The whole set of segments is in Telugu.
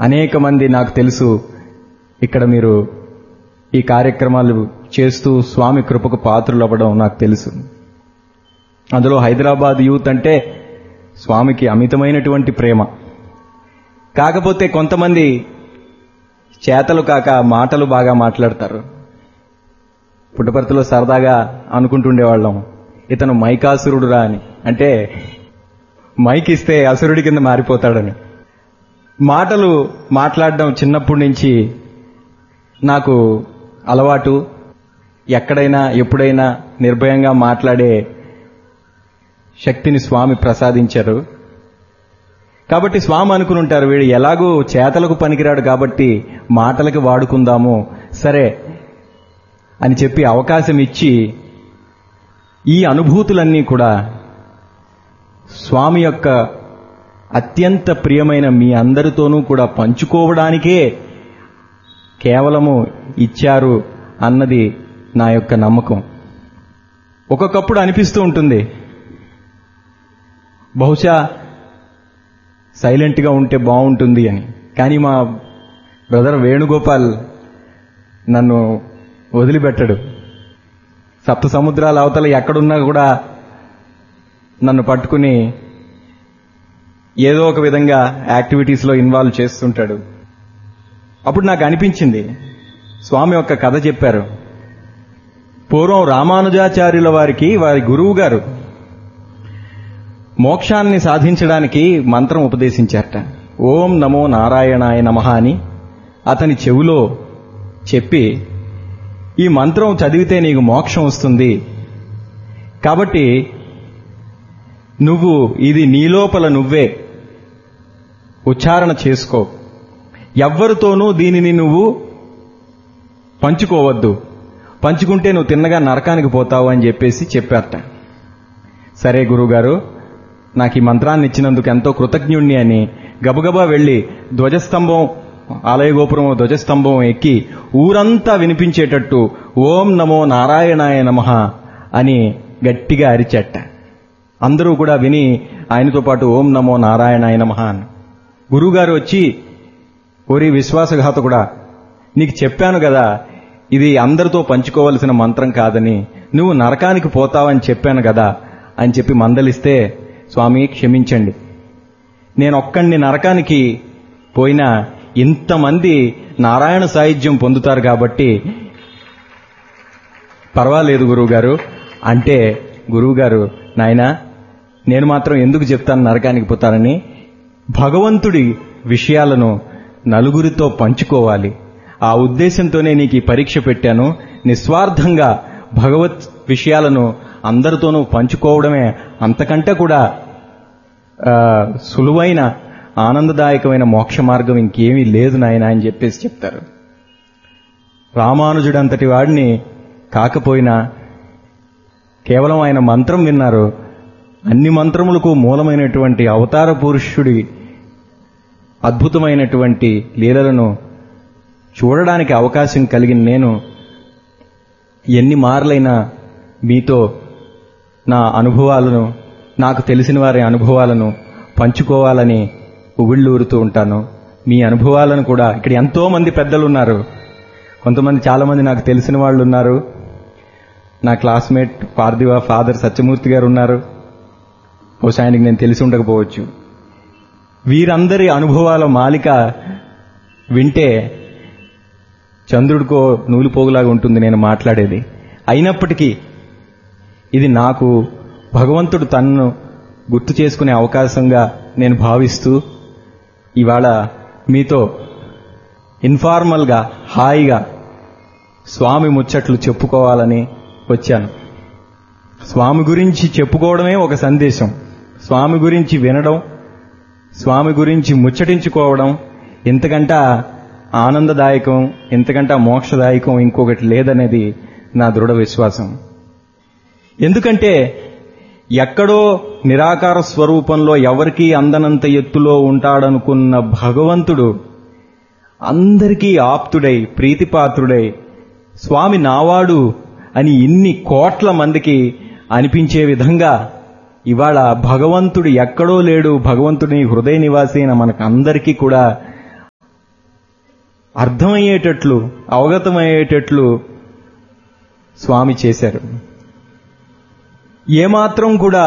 అనేక మంది నాకు తెలుసు ఇక్కడ మీరు ఈ కార్యక్రమాలు చేస్తూ స్వామి కృపకు పాత్రలు అవ్వడం నాకు తెలుసు అందులో హైదరాబాద్ యూత్ అంటే స్వామికి అమితమైనటువంటి ప్రేమ కాకపోతే కొంతమంది చేతలు కాక మాటలు బాగా మాట్లాడతారు పుట్టపర్తిలో సరదాగా అనుకుంటుండేవాళ్ళం ఇతను మైకాసురుడురా అని అంటే మైక్ ఇస్తే అసురుడి కింద మారిపోతాడని మాటలు మాట్లాడడం చిన్నప్పటి నుంచి నాకు అలవాటు ఎక్కడైనా ఎప్పుడైనా నిర్భయంగా మాట్లాడే శక్తిని స్వామి ప్రసాదించారు కాబట్టి స్వామి అనుకుని ఉంటారు వీడు ఎలాగూ చేతలకు పనికిరాడు కాబట్టి మాటలకి వాడుకుందాము సరే అని చెప్పి అవకాశం ఇచ్చి ఈ అనుభూతులన్నీ కూడా స్వామి యొక్క అత్యంత ప్రియమైన మీ అందరితోనూ కూడా పంచుకోవడానికే కేవలము ఇచ్చారు అన్నది నా యొక్క నమ్మకం ఒక్కొక్కప్పుడు అనిపిస్తూ ఉంటుంది బహుశా సైలెంట్గా ఉంటే బాగుంటుంది అని కానీ మా బ్రదర్ వేణుగోపాల్ నన్ను వదిలిపెట్టడు సప్త సముద్రాల అవతల ఎక్కడున్నా కూడా నన్ను పట్టుకుని ఏదో ఒక విధంగా యాక్టివిటీస్లో ఇన్వాల్వ్ చేస్తుంటాడు అప్పుడు నాకు అనిపించింది స్వామి యొక్క కథ చెప్పారు పూర్వం రామానుజాచార్యుల వారికి వారి గురువు గారు మోక్షాన్ని సాధించడానికి మంత్రం ఉపదేశించారట ఓం నమో నారాయణాయ నమః అని అతని చెవిలో చెప్పి ఈ మంత్రం చదివితే నీకు మోక్షం వస్తుంది కాబట్టి నువ్వు ఇది నీలోపల నువ్వే ఉచ్చారణ చేసుకో ఎవ్వరితోనూ దీనిని నువ్వు పంచుకోవద్దు పంచుకుంటే నువ్వు తిన్నగా నరకానికి పోతావు అని చెప్పేసి చెప్పారట సరే గురువుగారు నాకు ఈ మంత్రాన్ని ఇచ్చినందుకు ఎంతో కృతజ్ఞుణ్ణి అని గబగబా వెళ్లి ధ్వజస్తంభం ఆలయ గోపురం ధ్వజస్తంభం ఎక్కి ఊరంతా వినిపించేటట్టు ఓం నమో నారాయణాయ నమః అని గట్టిగా అరిచట అందరూ కూడా విని ఆయనతో పాటు ఓం నమో నారాయణాయ నమః అని గురువుగారు వచ్చి ఓరి విశ్వాసఘాతకుడా నీకు చెప్పాను కదా ఇది అందరితో పంచుకోవలసిన మంత్రం కాదని నువ్వు నరకానికి పోతావని చెప్పాను కదా అని చెప్పి మందలిస్తే స్వామి క్షమించండి నేను ఒక్కడిని నరకానికి పోయినా ఇంతమంది నారాయణ సాహిత్యం పొందుతారు కాబట్టి పర్వాలేదు గురువుగారు అంటే గురువుగారు నాయనా నేను మాత్రం ఎందుకు చెప్తాను నరకానికి పోతానని భగవంతుడి విషయాలను నలుగురితో పంచుకోవాలి ఆ ఉద్దేశంతోనే నీకు ఈ పరీక్ష పెట్టాను నిస్వార్థంగా భగవత్ విషయాలను అందరితోనూ పంచుకోవడమే అంతకంటే కూడా ఆ, సులువైన ఆనందదాయకమైన మోక్ష మార్గం ఇంకేమీ లేదు నాయన అని చెప్పేసి చెప్తారు రామానుజుడంతటి వాడిని కాకపోయినా కేవలం ఆయన మంత్రం విన్నారు అన్ని మంత్రములకు మూలమైనటువంటి అవతార పురుషుడి అద్భుతమైనటువంటి లీలలను చూడడానికి అవకాశం కలిగిన నేను ఎన్ని మార్లైనా మీతో నా అనుభవాలను నాకు తెలిసిన వారి అనుభవాలను పంచుకోవాలని ఉవిళ్ళూరుతూ ఉంటాను మీ అనుభవాలను కూడా ఇక్కడ ఎంతో మంది పెద్దలు ఉన్నారు కొంతమంది చాలా మంది నాకు తెలిసిన వాళ్ళు ఉన్నారు నా క్లాస్మేట్ పార్థివ ఫాదర్ సత్యమూర్తి గారు ఉన్నారు బహుశా ఆయనకి నేను తెలిసి ఉండకపోవచ్చు వీరందరి అనుభవాల మాలిక వింటే చంద్రుడికో నూలుపోగులాగా ఉంటుంది నేను మాట్లాడేది అయినప్పటికీ ఇది నాకు భగవంతుడు తనను గుర్తు చేసుకునే అవకాశంగా నేను భావిస్తూ ఇవాళ మీతో ఇన్ఫార్మల్గా హాయిగా స్వామి ముచ్చట్లు చెప్పుకోవాలని వచ్చాను స్వామి గురించి చెప్పుకోవడమే ఒక సందేశం స్వామి గురించి వినడం స్వామి గురించి ముచ్చటించుకోవడం ఇంతకంట ఆనందదాయకం ఇంతకంట మోక్షదాయకం ఇంకొకటి లేదనేది నా దృఢ విశ్వాసం ఎందుకంటే ఎక్కడో నిరాకార స్వరూపంలో ఎవరికీ అందనంత ఎత్తులో ఉంటాడనుకున్న భగవంతుడు అందరికీ ఆప్తుడై ప్రీతిపాత్రుడై స్వామి నావాడు అని ఇన్ని కోట్ల మందికి అనిపించే విధంగా ఇవాళ భగవంతుడు ఎక్కడో లేడు భగవంతుడి హృదయ నివాసి అయిన మనకు అందరికీ కూడా అర్థమయ్యేటట్లు అవగతమయ్యేటట్లు స్వామి చేశారు ఏమాత్రం కూడా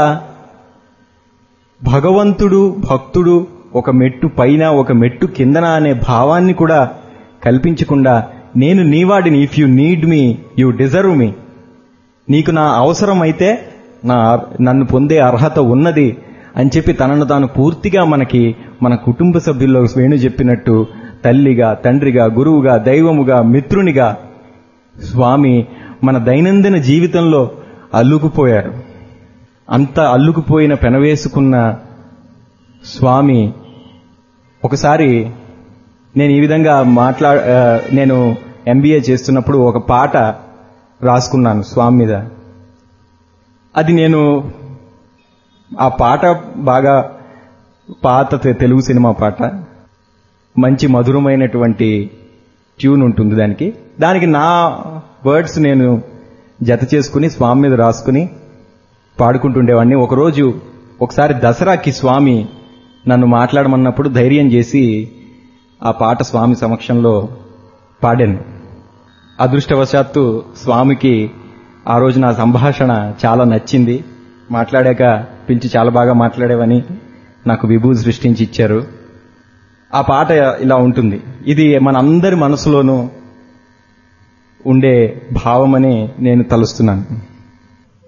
భగవంతుడు భక్తుడు ఒక మెట్టు పైన ఒక మెట్టు కిందన అనే భావాన్ని కూడా కల్పించకుండా నేను నీవాడిని if you need me you deserve me నీకు నా అవసరం అయితే నా నన్ను పొందే అర్హత ఉన్నది అని చెప్పి తనను తాను పూర్తిగా మనకి మన కుటుంబ సభ్యుల్లో వేణు చెప్పినట్టు తల్లిగా తండ్రిగా గురువుగా దైవముగా మిత్రునిగా స్వామి మన దైనందిన జీవితంలో అల్లుకుపోయారు అంత అల్లుకుపోయిన పెనవేసుకున్న స్వామి ఒకసారి నేను ఈ విధంగా మాట్లా ఆ, నేను ఎంబీఏ చేస్తున్నప్పుడు ఒక పాట రాసుకున్నాను స్వామి మీద అది నేను ఆ పాట బాగా పాత తె- తెలుగు సినిమా పాట మంచి మధురమైనటువంటి ట్యూన్ ఉంటుంది దానికి దానికి నా వర్డ్స్ నేను జత చేసుకుని స్వామి మీద రాసుకుని పాడుకుంటుండేవాడిని ఒకరోజు ఒకసారి దసరాకి స్వామి నన్ను మాట్లాడమన్నప్పుడు ధైర్యం చేసి ఆ పాట స్వామి సమక్షంలో పాడాను అదృష్టవశాత్తు స్వామికి ఆ రోజు నా సంభాషణ చాలా నచ్చింది మాట్లాడాక పిలిచి చాలా బాగా మాట్లాడేవని నాకు విభూతి సృష్టించి ఇచ్చారు ఆ పాట ఇలా ఉంటుంది ఇది మనందరి మనసులోనూ ఉండే భావమని నేను తలుస్తున్నాను